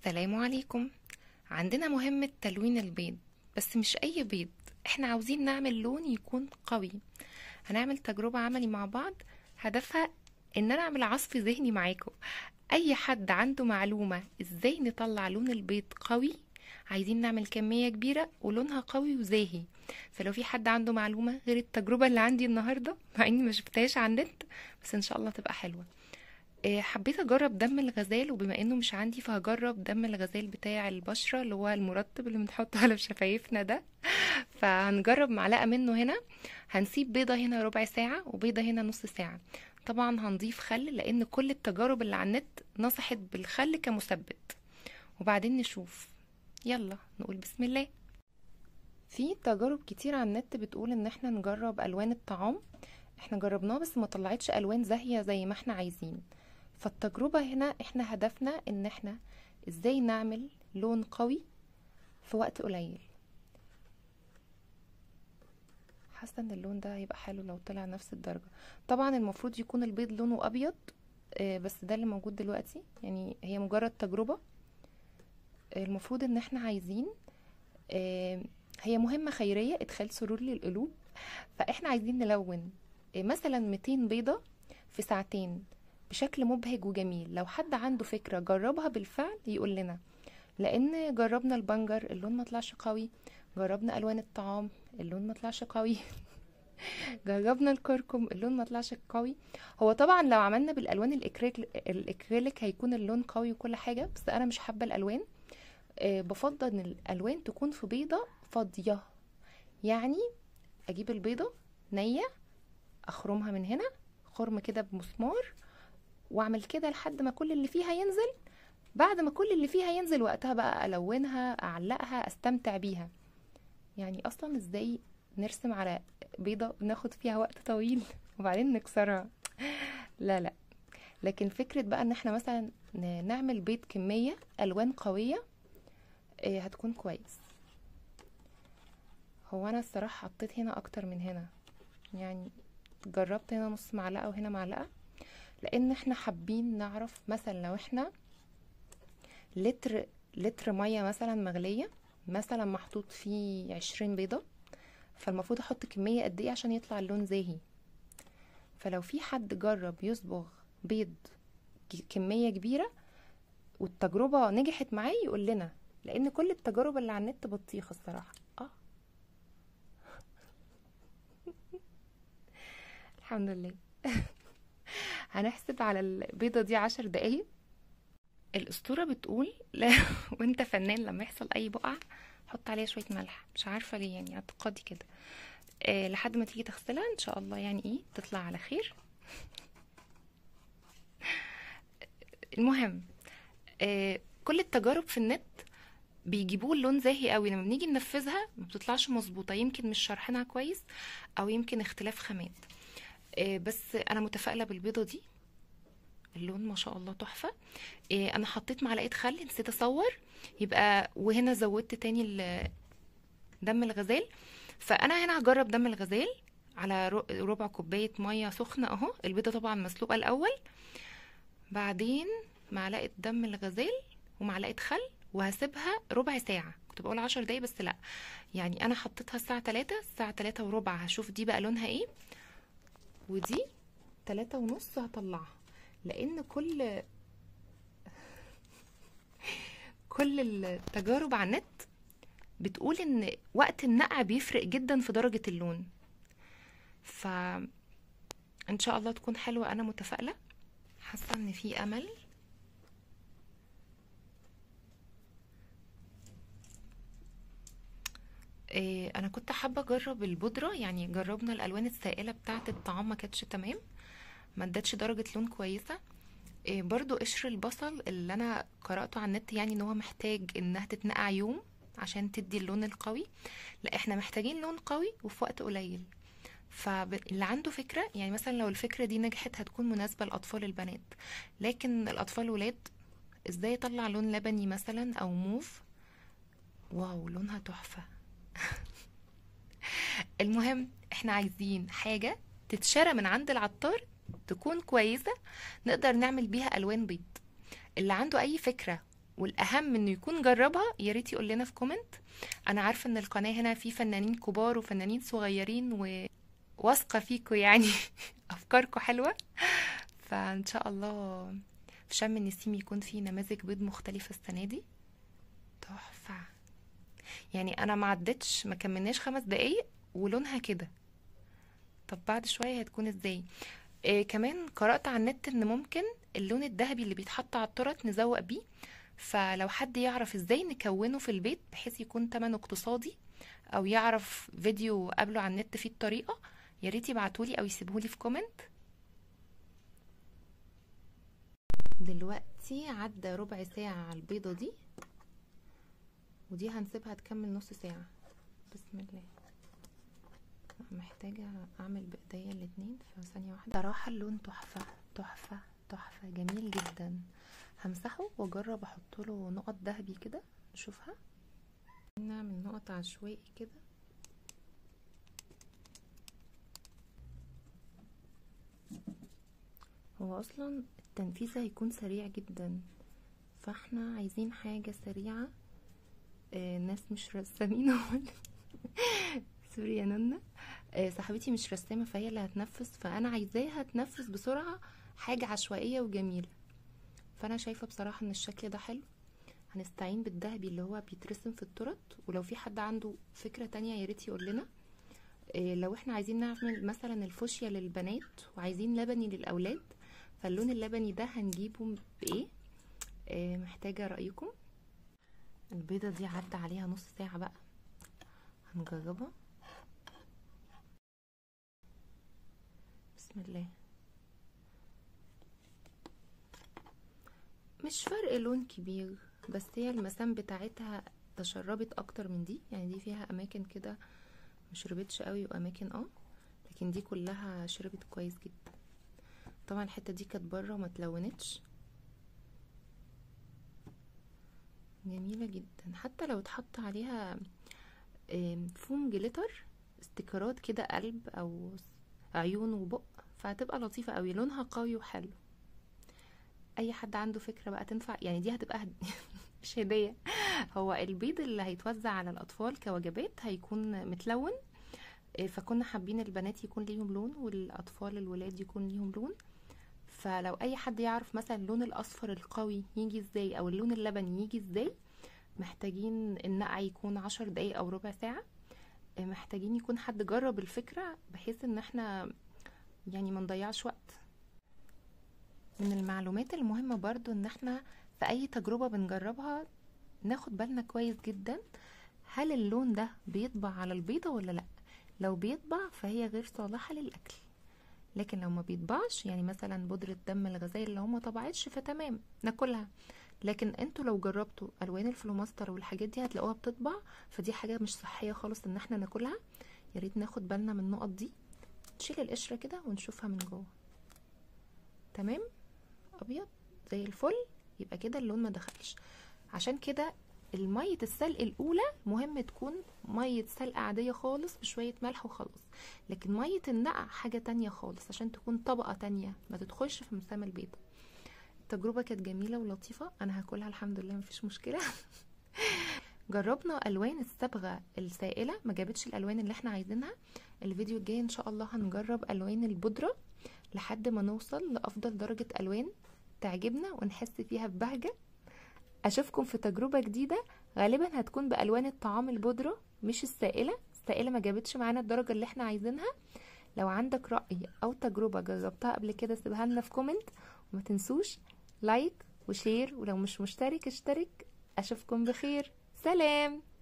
السلام عليكم عندنا مهمة تلوين البيض بس مش أي بيض احنا عاوزين نعمل لون يكون قوي هنعمل تجربة عملي مع بعض هدفها ان انا اعمل عصف ذهني معاكم اي حد عنده معلومة ازاي نطلع لون البيض قوي عايزين نعمل كمية كبيرة ولونها قوي وزاهي فلو في حد عنده معلومة غير التجربة اللي عندي النهاردة مع اني ما شفتهاش على النت بس ان شاء الله تبقى حلوة إيه، حبيت اجرب دم الغزال وبما انه مش عندي فهجرب دم الغزال بتاع البشرة اللي هو المرطب اللي بنحطه على شفايفنا ده فهنجرب معلقة منه هنا هنسيب بيضة هنا ربع ساعة وبيضة هنا نص ساعة طبعا هنضيف خل لان كل التجارب اللي على النت نصحت بالخل كمثبت وبعدين نشوف يلا نقول بسم الله في تجارب كتير على النت بتقول ان احنا نجرب الوان الطعام احنا جربناه بس ما طلعتش الوان زاهية زي ما احنا عايزين فالتجربة هنا احنا هدفنا ان احنا ازاي نعمل لون قوي في وقت قليل حاسه ان اللون ده هيبقى حلو لو طلع نفس الدرجه طبعا المفروض يكون البيض لونه ابيض آه، بس ده اللي موجود دلوقتي يعني هي مجرد تجربه آه، المفروض ان احنا عايزين آه، هي مهمه خيريه ادخال سرور للقلوب فاحنا عايزين نلون آه، مثلا 200 بيضه في ساعتين بشكل مبهج وجميل لو حد عنده فكره جربها بالفعل يقول لنا لان جربنا البنجر اللون ما طلعش قوي جربنا الوان الطعام اللون ما طلعش قوي جربنا الكركم اللون ما طلعش قوي هو طبعا لو عملنا بالالوان الإكريل- الاكريليك هيكون اللون قوي وكل حاجه بس انا مش حابه الالوان أه بفضل ان الالوان تكون في بيضه فاضيه يعني اجيب البيضه نيه اخرمها من هنا خرم كده بمسمار واعمل كده لحد ما كل اللي فيها ينزل بعد ما كل اللي فيها ينزل وقتها بقى الونها اعلقها استمتع بيها يعني اصلا ازاي نرسم على بيضة ناخد فيها وقت طويل وبعدين نكسرها لا لا لكن فكرة بقى ان احنا مثلا ن- نعمل بيض كمية الوان قوية إيه، هتكون كويس هو انا الصراحة حطيت هنا اكتر من هنا يعني جربت هنا نص معلقة وهنا معلقة لان احنا حابين نعرف مثلا لو احنا لتر لتر مية مثلا مغلية مثلا محطوط فيه عشرين بيضة فالمفروض احط كمية قد ايه عشان يطلع اللون زاهي فلو في حد جرب يصبغ بيض ك- كمية كبيرة والتجربة نجحت معاه يقول لنا لان كل التجارب اللي على النت بطيخة الصراحة اه الحمد لله هنحسب على البيضة دي عشر دقايق الأسطورة بتقول لا وانت فنان لما يحصل أي بقعة حط عليها شوية ملح مش عارفة ليه يعني اعتقادي كده آه لحد ما تيجي تغسلها ان شاء الله يعني ايه تطلع على خير المهم آه كل التجارب في النت بيجيبوا اللون زاهي قوي لما بنيجي ننفذها ما بتطلعش مظبوطه يمكن مش شارحينها كويس او يمكن اختلاف خامات آه بس انا متفائله بالبيضه دي اللون ما شاء الله تحفه آه انا حطيت معلقه خل نسيت اصور يبقى وهنا زودت تاني ال- دم الغزال فانا هنا هجرب دم الغزال على ر- ربع كوبايه ميه سخنه اهو البيضه طبعا مسلوقه الاول بعدين معلقه دم الغزال ومعلقه خل وهسيبها ربع ساعه كنت بقول عشر دقايق بس لا يعني انا حطيتها الساعه 3 الساعه 3 وربع هشوف دي بقى لونها ايه ودي 3 ونص هطلعها لان كل كل التجارب على النت بتقول ان وقت النقع بيفرق جدا في درجة اللون ف ان شاء الله تكون حلوة انا متفائلة حاسة ان في امل إيه انا كنت حابة اجرب البودرة يعني جربنا الالوان السائلة بتاعة الطعام ما كانتش تمام ما ادتش درجة لون كويسة إيه برضو قشر البصل اللي انا قرأته على النت يعني ان هو محتاج انها تتنقع يوم عشان تدي اللون القوي لا احنا محتاجين لون قوي وفي وقت قليل فاللي عنده فكرة يعني مثلا لو الفكرة دي نجحت هتكون مناسبة لأطفال البنات لكن الأطفال الولاد ازاي يطلع لون لبني مثلا أو موف واو لونها تحفة المهم احنا عايزين حاجة تتشرى من عند العطار تكون كويسة نقدر نعمل بيها ألوان بيض اللي عنده أي فكرة والاهم انه يكون جربها يا ريت يقول لنا في كومنت انا عارفه ان القناه هنا في فنانين كبار وفنانين صغيرين وواثقه فيكم يعني افكاركم حلوه فان شاء الله في شم النسيم يكون في نماذج بيض مختلفه السنه دي تحفه يعني انا ما عدتش ما كملناش خمس دقايق ولونها كده طب بعد شويه هتكون ازاي إيه كمان قرأت على النت ان ممكن اللون الذهبي اللي بيتحط على التورت نزوق بيه فلو حد يعرف ازاي نكونه في البيت بحيث يكون تمنه اقتصادي او يعرف فيديو قبله على النت فيه الطريقه يا ريت يبعتولي او يسيبهولي في كومنت دلوقتي عدى ربع ساعة على البيضة دي ودي هنسيبها تكمل نص ساعة بسم الله محتاجة اعمل بايديا الاتنين في ثانية واحدة صراحة اللون تحفة تحفة تحفة جميل جدا همسحه واجرب احط له نقط ذهبي كده نشوفها نعمل نقط عشوائي كده هو اصلا التنفيذ هيكون سريع جدا فاحنا عايزين حاجة سريعة آه ناس مش رسامين سوري يا نونا آه صاحبتي مش رسامة فهي اللي هتنفذ فانا عايزاها تنفذ بسرعة حاجة عشوائية وجميلة فانا شايفة بصراحة ان الشكل ده حلو هنستعين بالذهبي اللي هو بيترسم في الترط ولو في حد عنده فكرة تانية يا ريت يقول لنا إيه لو احنا عايزين نعمل مثلا الفوشيا للبنات وعايزين لبني للاولاد فاللون اللبني ده هنجيبه بايه إيه محتاجة رأيكم البيضة دي عدى عليها نص ساعة بقى هنجربها بسم الله مش فرق لون كبير بس هي المسام بتاعتها تشربت اكتر من دي يعني دي فيها اماكن كده مشربتش قوي واماكن اه لكن دي كلها شربت كويس جدا طبعا الحته دي كانت بره وما تلونتش جميله جدا حتى لو اتحط عليها فوم جليتر استيكرات كده قلب او عيون وبق فهتبقى لطيفه قوي لونها قوي وحلو اي حد عنده فكره بقى تنفع يعني دي هتبقى هد... مش هديه هو البيض اللي هيتوزع على الاطفال كوجبات هيكون متلون فكنا حابين البنات يكون ليهم لون والاطفال الولاد يكون ليهم لون فلو اي حد يعرف مثلا اللون الاصفر القوي يجي ازاي او اللون اللبني يجي ازاي محتاجين النقع يكون عشر دقايق او ربع ساعه محتاجين يكون حد جرب الفكره بحيث ان احنا يعني ما نضيعش وقت من المعلومات المهمة برضو ان احنا في اي تجربة بنجربها ناخد بالنا كويس جدا هل اللون ده بيطبع على البيضة ولا لا لو بيطبع فهي غير صالحة للأكل لكن لو ما بيطبعش يعني مثلا بودرة دم الغزال لو ما طبعتش فتمام ناكلها لكن انتوا لو جربتوا الوان الفلوماستر والحاجات دي هتلاقوها بتطبع فدي حاجة مش صحية خالص ان احنا ناكلها يا ريت ناخد بالنا من النقط دي نشيل القشرة كده ونشوفها من جوه تمام ابيض زي الفل يبقى كده اللون ما دخلش عشان كده المية السلق الأولى مهم تكون مية سلق عادية خالص بشوية ملح وخلاص لكن مية النقع حاجة تانية خالص عشان تكون طبقة تانية ما تدخلش في مسام البيضة التجربة كانت جميلة ولطيفة أنا هاكلها الحمد لله مفيش مشكلة جربنا ألوان الصبغة السائلة ما جابتش الألوان اللي احنا عايزينها الفيديو الجاي إن شاء الله هنجرب ألوان البودرة لحد ما نوصل لأفضل درجة ألوان تعجبنا ونحس فيها ببهجة أشوفكم في تجربة جديدة غالبا هتكون بألوان الطعام البودرة مش السائلة السائلة ما جابتش معانا الدرجة اللي احنا عايزينها لو عندك رأي أو تجربة جربتها قبل كده سيبها لنا في كومنت وما تنسوش لايك وشير ولو مش مشترك اشترك أشوفكم بخير سلام